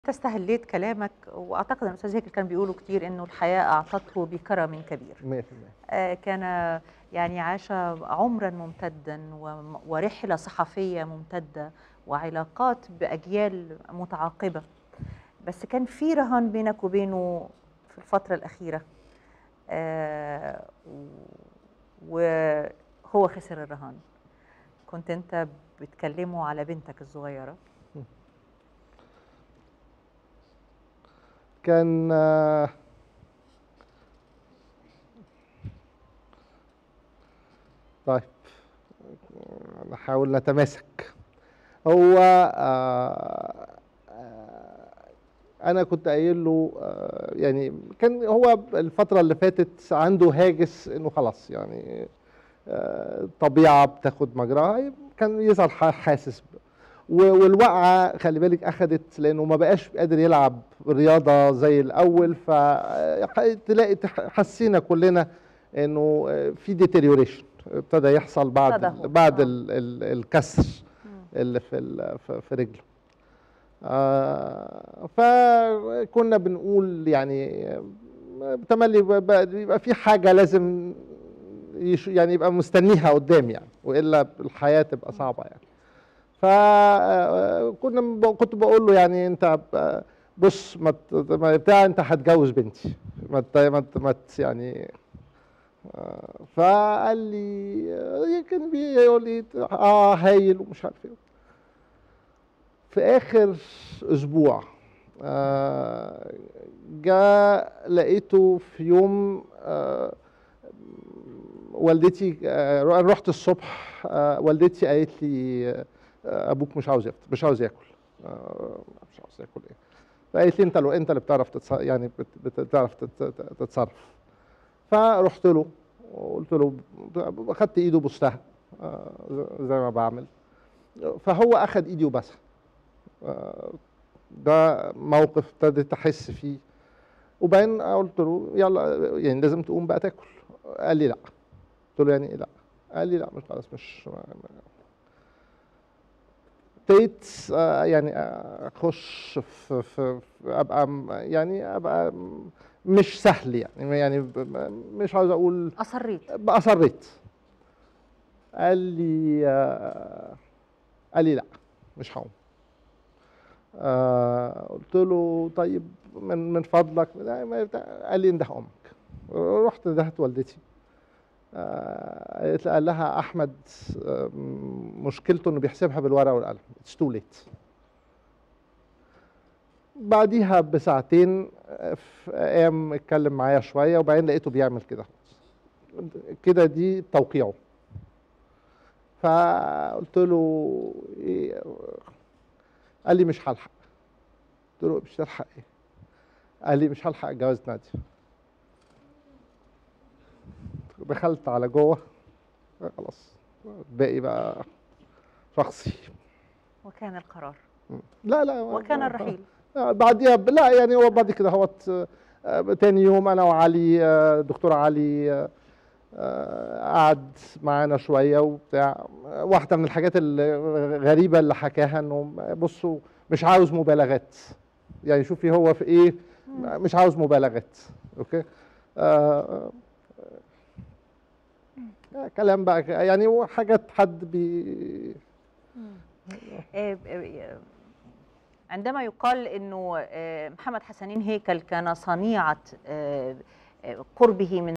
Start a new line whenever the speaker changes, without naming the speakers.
استهليت كلامك واعتقد ان الاستاذ هيكل كان بيقولوا كتير انه الحياه اعطته بكرم كبير
100%
آه، كان يعني عاش عمرا ممتدا و- ورحله صحفيه ممتده وعلاقات باجيال متعاقبه بس كان في رهان بينك وبينه في الفتره الاخيره آه، و- وهو خسر الرهان كنت انت بتكلمه على بنتك الصغيره
كان آه، طيب نحاول نتماسك هو آه، آه، انا كنت قايل له آه، يعني كان هو الفتره اللي فاتت عنده هاجس انه خلاص يعني آه، الطبيعه بتاخد مجراها كان يظهر ح- حاسس ب- و- والوقعه خلي بالك اخذت لانه ما بقاش قادر يلعب رياضه زي الاول فتلاقي حسينا كلنا انه آه، في ديتيريوريشن ابتدى يحصل بعد
تدهور.
ال بعد
آه.
ال ال الكسر اللي في ال- في في رجله آه فكنا بنقول يعني آه، تملي ب- ب- بيبقى في حاجه لازم يش يعني يبقى مستنيها قدام يعني والا الحياه تبقى صعبه يعني فكنا كنت بقول له يعني انت ب- بص ما ت- ما بتاع انت هتجوز بنتي ما ت- ما ت- ما ت- يعني آه، فقال لي آه، كان بيقول لي اه هايل ومش عارف ايه في اخر اسبوع آه، جاء لقيته في يوم آه، والدتي آه، انا رحت الصبح آه، والدتي قالت لي آه، ابوك مش عاوز يفطر مش عاوز ياكل آه، مش عاوز ياكل ايه فقالت لي انت لو انت اللي بتعرف تتصرف يعني بت- بتعرف تت- تتصرف فرحت له وقلت له اخدت ايده بوستها آه، زي ما بعمل فهو اخد ايدي وبسها آه، ده موقف ابتديت احس فيه وبعدين قلت له يلا يعني لازم تقوم بقى تاكل قال لي لا قلت له يعني ايه لا قال لي لا مش خلاص مش ما- ما- ابتديت آه، يعني اخش في, في, في ابقى م- يعني ابقى م- مش سهل يعني يعني ب- م- مش عاوز اقول
اصريت
اصريت قال لي آه، قال لي لا مش هقوم آه قلت له طيب من من فضلك لا، ما بتاع- قال لي انده امك رحت ندهت والدتي آه قالت- قال لها احمد آه، م- مشكلته انه بيحسبها بالورقه والقلم اتس تو ليت بعديها بساعتين آه، ف- قام اتكلم معايا شويه وبعدين لقيته بيعمل كده كده دي توقيعه فقلت له إيه قال لي مش هلحق قلت له مش هلحق ايه قال لي مش هلحق اتجوز ناديه دخلت على جوه خلاص الباقي بقى شخصي
وكان القرار
لا لا
وكان الرحيل
آه، بعديها ب- لا يعني هو بعد كده هوت آه، تاني يوم انا وعلي آه، دكتور علي آه، آه، قعد معانا شويه وبتاع آه، واحده من الحاجات الغريبه اللي حكاها انه بصوا مش عاوز مبالغات يعني شوفي هو في ايه مش عاوز مبالغات اوكي آه آه، كلام بقى يعني هو حاجات حد بي
آه، آه، عندما يقال انه آه، محمد حسنين هيكل كان صنيعه آه، آه، قربه من